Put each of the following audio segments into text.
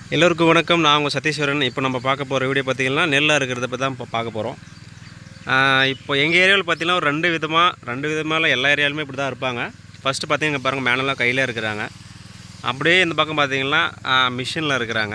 எல்லோருக்கும் வணக்கம் நான் உங்கள் சதீஸ்வரன் இப்போ நம்ம பார்க்க போகிற வீடியோ பார்த்தீங்கன்னா நெல் அறுக்கிறத பற்றி தான் இப்போ பார்க்க போகிறோம் இப்போ எங்கள் ஏரியாவில் பார்த்தீங்கன்னா ஒரு ரெண்டு விதமாக ரெண்டு விதமாக எல்லா ஏரியாலுமே இப்படி தான் இருப்பாங்க ஃபஸ்ட்டு பார்த்தீங்கன்னா பாருங்கள் மேனெல்லாம் கையில் இருக்கிறாங்க அப்படியே இந்த பக்கம் பார்த்தீங்கன்னா மிஷினில் இருக்கிறாங்க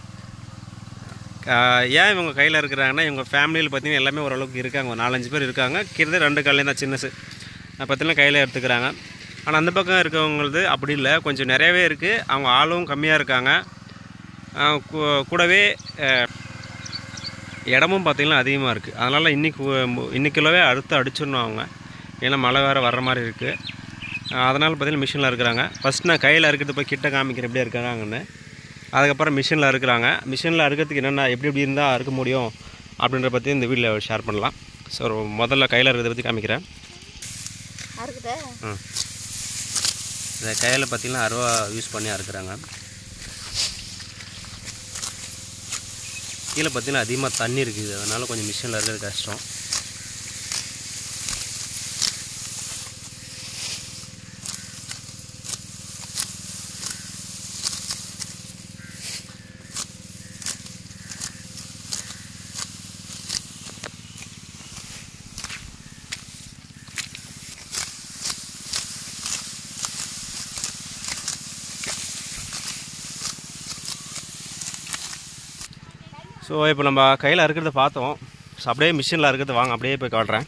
ஆஹ் ஏன் இவங்க கையில் இருக்கிறாங்கன்னா இவங்க ஃபேமிலியில் பார்த்தீங்கன்னா எல்லாமே ஓரளவுக்கு இருக்காங்க ஒரு நாலஞ்சு பேர் இருக்காங்க கிட்டத்தட்ட ரெண்டு காலையும் தான் சின்னசு பார்த்தீங்கன்னா கையில் எடுத்துக்கிறாங்க ஆனால் அந்த பக்கம் இருக்கவங்களது அப்படி இல்லை கொஞ்சம் நிறையவே இருக்குது அவங்க ஆளும் கம்மியாக இருக்காங்க ஆஹ் கூ- கூடவே ஆஹ் இடமும் பார்த்திங்கன்னா அதிகமாக இருக்குது அதனால் இன்றைக்கி இன்றைக்கிலவே அடுத்து அடிச்சிடணும் அவங்க ஏன்னா மழை வேறு வர்ற மாதிரி இருக்குது அதனால் பார்த்தீங்கன்னா மிஷினில் இருக்கிறாங்க ஃபஸ்ட் நான் கையில் இருக்கிறது போய் கிட்ட காமிக்கிறேன் எப்படி இருக்காங்கன்னு அதுக்கப்புறம் மிஷினில் இருக்கிறாங்க மிஷினில் அறுக்கிறதுக்கு என்னென்ன எப்படி எப்படி இருந்தால் அறுக்க முடியும் அப்படின்ற பற்றி இந்த வீடியோவில் ஷேர் பண்ணலாம் ஸோ முதல்ல கையில் இருக்கிறத பற்றி காமிக்கிறேன் அறுக்குதா ம் இந்த கையில் பார்த்தீங்கன்னா அருவா யூஸ் பண்ணி அறுக்குறாங்க கீழே பார்த்தீங்கன்னா அதிகமாக தண்ணி இருக்குது அதனால் கொஞ்சம் மிஷினில் இருக்கிறது கஷ்டம் ஸோ இப்போ நம்ம கையில் அறுக்கிறத பார்த்தோம் ஸோ அப்படியே மிஷினில் அறுக்கிறது வாங்க அப்படியே போய் காட்டுறேன்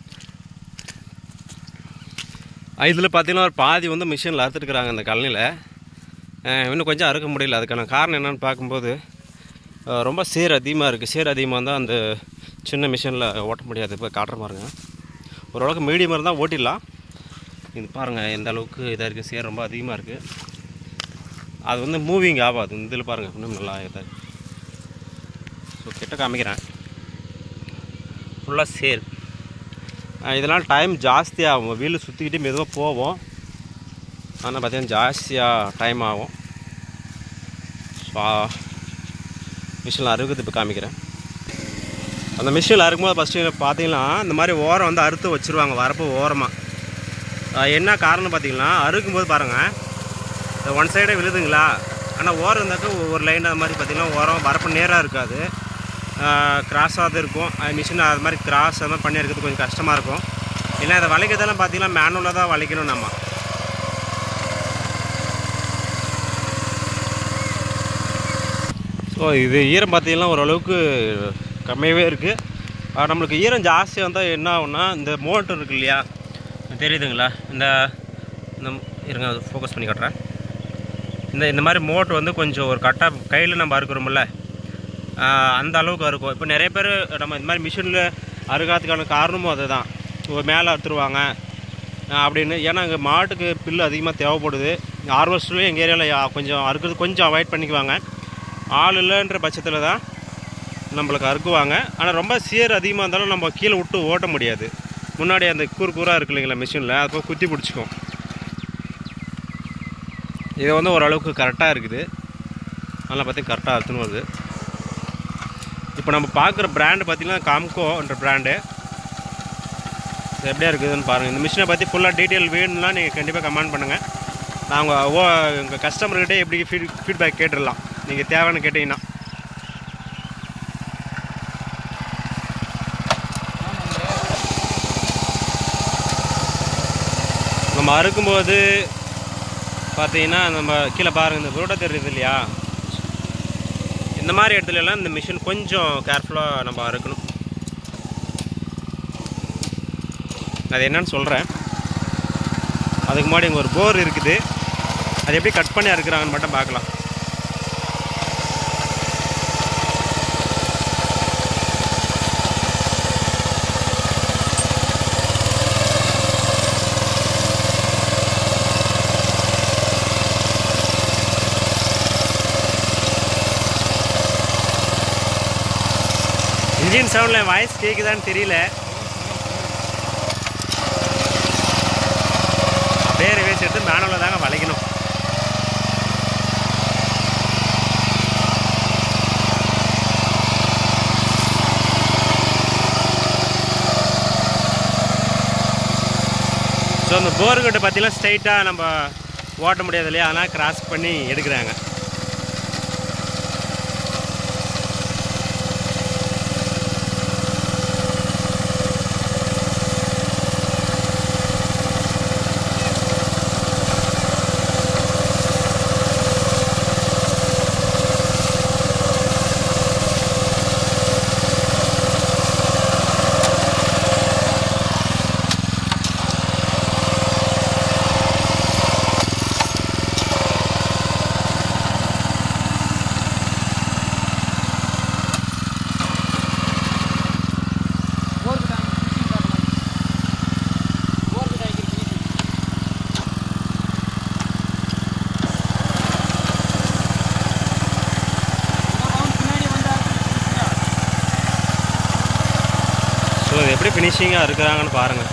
இதில் பார்த்தீங்கன்னா ஒரு பாதி வந்து மிஷினில் அறுத்துருக்குறாங்க இந்த கழனியில் இன்னும் கொஞ்சம் அறுக்க முடியல அதுக்கான காரணம் என்னென்னு பார்க்கும்போது அஹ், ரொம்ப சேர் அதிகமாக இருக்குது சேர் அதிகமாக இருந்தால் அந்த சின்ன மிஷினில் ஓட்ட முடியாது இப்போ காட்டுற பாருங்க ஓரளவுக்கு மீடியமாக இருந்தால் ஓட்டிடலாம் இது பாருங்கள் எந்த அளவுக்கு இதாக இருக்குது சேர் ரொம்ப அதிகமாக இருக்குது அது வந்து மூவிங் ஆகாது இந்த இதில் பாருங்கள் இன்னும் நல்லா இதாக இருக்கு. ஸோ கிட்ட காமிக்கிறேன் ஃபுல்லாக சேல் இதனால் டைம் ஜாஸ்தியாகும் வீல் சுற்றிக்கிட்டு மெதுவாக போவோம் ஆனால் பார்த்தீங்கன்னா ஜாஸ்தியாக டைம் ஆகும் ஸோ மிஷினில் அறுக்கிறது இப்போ காமிக்கிறேன் அந்த மிஷினில் அறுக்கும்போது ஃபஸ்ட்டு பார்த்தீங்கன்னா இந்த மாதிரி ஓரம் வந்து அறுத்து வச்சுருவாங்க வரப்பு ஓரமாக என்ன காரணம் பார்த்தீங்கன்னா அறுக்கும்போது பாருங்கள் ஒன் சைடே விழுதுங்களா ஆனால் ஓரம் இருந்தாக்க ஒரு லைன் அது மாதிரி பார்த்தீங்கன்னா ஓரம் வரப்பு நேராக இருக்காது கிராஸாக தான் இருக்கும் மிஷின் அது மாதிரி கிராஸ் அது மாதிரி பண்ணி இருக்கிறது கொஞ்சம் கஷ்டமாக இருக்கும் ஏன்னா இதை வளைக்கிறதெல்லாம் பார்த்தீங்கன்னா மேனுவலாக தான் வளைக்கணும் நம்ம ஸோ இது ஈரம் பார்த்தீங்கன்னா ஓரளவுக்கு கம்மியாகவே இருக்குது நம்மளுக்கு ஈரம் ஜாஸ்தியாக இருந்தால் என்ன ஆகும்னா இந்த மோட்டர் இருக்கு இல்லையா தெரியுதுங்களா இந்த இந்த இருங்க ஃபோக்கஸ் பண்ணி காட்டுறேன் இந்த இந்த மாதிரி மோட்ரு வந்து கொஞ்சம் ஒரு கரெக்டாக கையில் நம்ம அறுக்கிறோம்ல ஆஹ் அந்த அளவுக்கு அறுக்கும் இப்போ நிறைய பேர் நம்ம இந்த மாதிரி மிஷினில் அறுக்காததுக்கான காரணமும் அதுதான் ஒரு மேலே அறுத்துருவாங்க ஆஹ் அப்படின்னு ஏன்னா இங்கே மாட்டுக்கு புல் அதிகமாக தேவைப்படுது ஹார்வெஸ்ட்லேயும் எங்கள் ஏரியாவில் கொஞ்சம் அறுக்கிறது கொஞ்சம் அவாய்ட் பண்ணிக்குவாங்க ஆள் இல்லைன்ற பட்சத்தில் தான் நம்மளுக்கு அறுக்குவாங்க ஆனால் ரொம்ப சேர் அதிகமாக இருந்தாலும் நம்ம கீழே விட்டு ஓட்ட முடியாது முன்னாடி அந்த கூறு கூறாக இருக்கு இல்லைங்களா மிஷினில் அது போய் குத்தி பிடிச்சிக்கும் இது வந்து ஓரளவுக்கு கரெக்டாக இருக்குது நல்லா பார்த்தி கரெக்டாக அறுத்துன்னு வருது இப்போ நம்ம பார்க்குற பிராண்டு பார்த்தீங்கன்னா காம்கோன்ற பிராண்டு இது எப்படியா இருக்குதுன்னு பாருங்கள் இந்த மிஷினை பற்றி ஃபுல்லாக டீட்டெயில் வேணும்னா நீங்கள் கண்டிப்பாக கமெண்ட் பண்ணுங்கள் நாங்கள் ஓ உங்கள் கஸ்டமர்கிட்ட எப்படி ஃபீட் ஃபீட்பேக் கேட்டுடலாம் நீங்கள் தேவைன்னு கேட்டிங்கன்னா நம்ம அறுக்கும்போது பார்த்தீங்கன்னா நம்ம கீழே பாருங்கள் இந்த புரோட்டா தெரியுது இல்லையா இந்த மாதிரி இடத்துல எல்லாம் இந்த மிஷின் கொஞ்சம் கேர்ஃபுல்லாக நம்ம அறுக்கணும் அது என்னன்னு சொல்கிறேன் அதுக்கு முன்னாடி இங்கே ஒரு போர் இருக்குது அது எப்படி கட் பண்ணி அறுக்குறாங்கன்னு மட்டும் பார்க்கலாம் இன்ஜின் சவுண்டில் வாய்ஸ் கேட்குதான்னு தெரியல அப்படியே ரிவேஸ் எடுத்து மேனுவலில் தாங்க வளைக்கணும் ஸோ அந்த போர்கிட்ட பார்த்தீங்கன்னா ஸ்ட்ரைட்டாக நம்ம ஓட்ட முடியாது இல்லையா அதனால் கிராஸ் பண்ணி எடுக்கிறாங்க இது எப்படி ஃபினிஷிங்காக இருக்கிறாங்கன்னு பாருங்கள்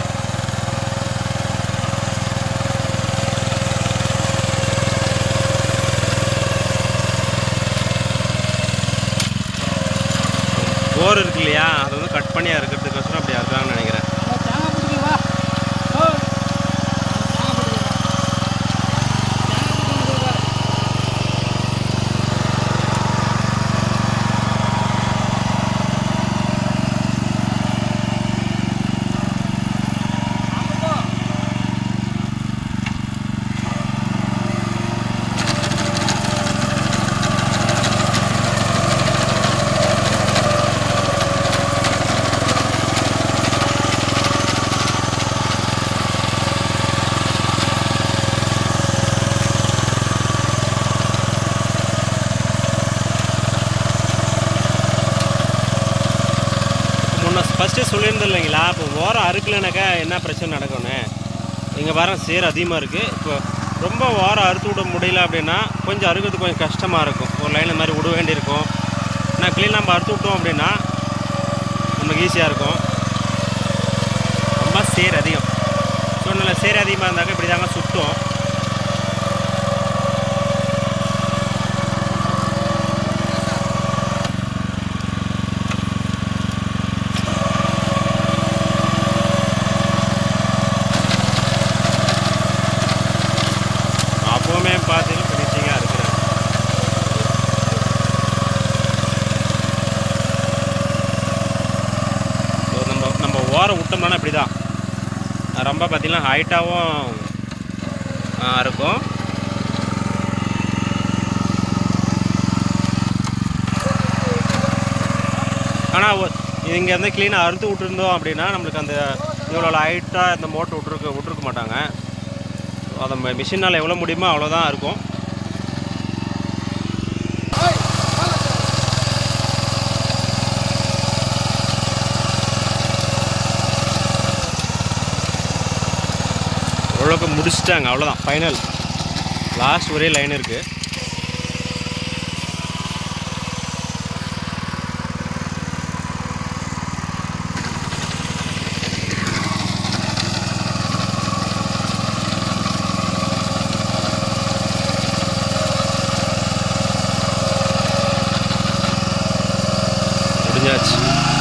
போர் இருக்கு இல்லையா அதை வந்து கட் பண்ணி அறுக்கிறதுக்கோசரம் அப்படி அறுக்கிறாங்கன்னு நினைக்கிறேன் முன்ன ஃபஸ்ட்டே சொல்லியிருந்தேன் இல்லைங்களா இப்போ ஓரம் அறுக்கலைனாக்கா என்ன பிரச்சனை நடக்கும்னு இங்கே பாருங்க சேர் அதிகமாக இருக்குது இப்போ ரொம்ப ஓரம் அறுத்து விட முடியல அப்படின்னா கொஞ்சம் அறுக்கிறதுக்கு கொஞ்சம் கஷ்டமாக இருக்கும் ஒரு லைனில் மாதிரி விட வேண்டியிருக்கும் நான் க்ளீன் நம்ம அறுத்து விட்டோம் அப்படின்னா நமக்கு ஈஸியாக இருக்கும் ரொம்ப சேர் அதிகம் சொன்னல சேர் அதிகமாக இருந்தாக்க இப்படி தாங்க சுட்டும் அப்போவுமே பார்த்தீங்கன்னா ஃபினிஷிங்காக இருக்கிறேன் ஸோ நம்ம நம்ம ஓரம் விட்டோம்னா இப்படி தான் ரொம்ப பார்த்தீங்கன்னா ஹைட்டாகவும் இருக்கும் ஆனால் இங்கே இருந்து க்ளீனாக அறுத்து விட்டுருந்தோம் அப்படின்னா நம்மளுக்கு அந்த இவ்வளோ ஹைட்டாக இந்த மோட்டர் விட்ருக்க விட்ருக்க மாட்டாங்க அதை மிஷினால் எவ்வளோ முடியுமோ அவ்வளோதான் இருக்கும் ஓரளவுக்கு முடிச்சிட்டாங்க அவ்வளோதான் ஃபைனல் லாஸ்ட் ஒரே லைன் இருக்குது முடிஞ்சாச்சு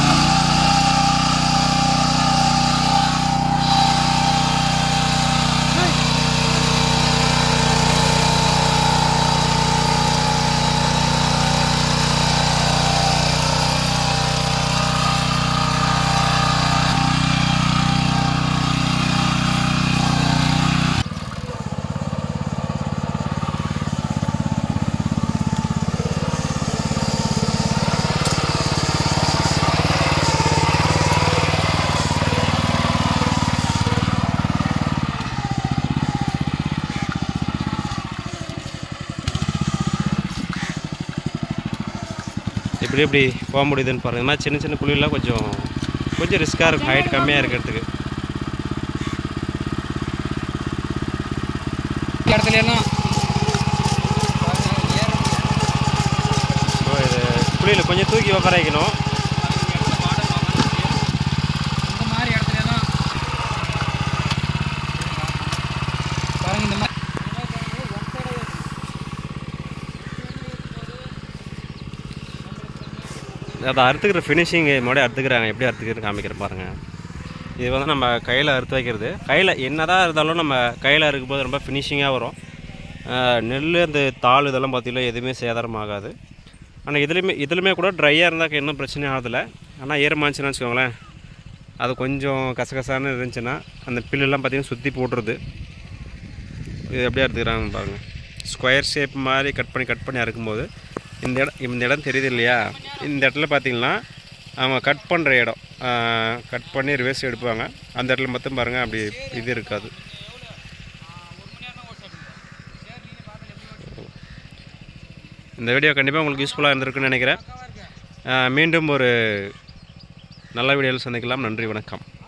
எப்படி எப்படி போக முடியுதுன்னு பாருங்கள் இந்த மாதிரி சின்ன சின்ன குழியெல்லாம் கொஞ்சம் கொஞ்சம் ரிஸ்க்காக இருக்கும் ஹைட் கம்மியாக இருக்கிறதுக்கு இடத்துல எல்லாம் ஸோ இது குழியில் கொஞ்சம் தூக்கி உட்கார வைக்கணும் இந்த மாதிரி இடத்துல எல்லாம் பாருங்க இந்த மாதிரி அதை அறுத்துக்கிற ஃபினிஷிங் முன்னாடி அறுத்துக்கிறாங்க எப்படி அறுத்துக்கிறது காமிக்கிறேன் பாருங்கள் இது வந்து நம்ம கையில் அறுத்து வைக்கிறது கையில் என்னதான் இருந்தாலும் நம்ம கையில் அறுக்கும்போது ரொம்ப ஃபினிஷிங்காக வரும் ஆஹ் நெல் அந்த தாள் இதெல்லாம் பார்த்தீங்கன்னா எதுவுமே சேதாரம் ஆகாது ஆனால் இதுலேயுமே இதுலையுமே கூட ட்ரையாக இருந்தாக்க இன்னும் பிரச்சனை ஆகுதில்ல ஆனால் ஈரமாச்சுன்னு வச்சுக்கோங்களேன் அது கொஞ்சம் கசகசான்னு இருந்துச்சுன்னா அந்த பில்லெல்லாம் பார்த்தீங்கன்னா சுற்றி போட்டுருது இது எப்படியா எடுத்துக்கிறாங்க பாருங்கள் ஸ்கொயர் ஷேப் மாதிரி கட் பண்ணி கட் பண்ணி அறுக்கும்போது இந்த இடம் இந்த இடம் தெரியுது இல்லையா இந்த இடத்துல பார்த்தீங்கன்னா அவங்க கட் பண்ணுற இடம் கட் பண்ணி ரிவர்ஸ் எடுப்பாங்க அந்த இடத்துல மட்டும் பாருங்கள் அப்படி இது இருக்காது இந்த வீடியோ கண்டிப்பாக உங்களுக்கு யூஸ்ஃபுல்லாக இருந்திருக்குன்னு நினைக்கிறேன் ஆஹ் மீண்டும் ஒரு நல்ல வீடியோவில் சந்திக்கலாம் நன்றி வணக்கம்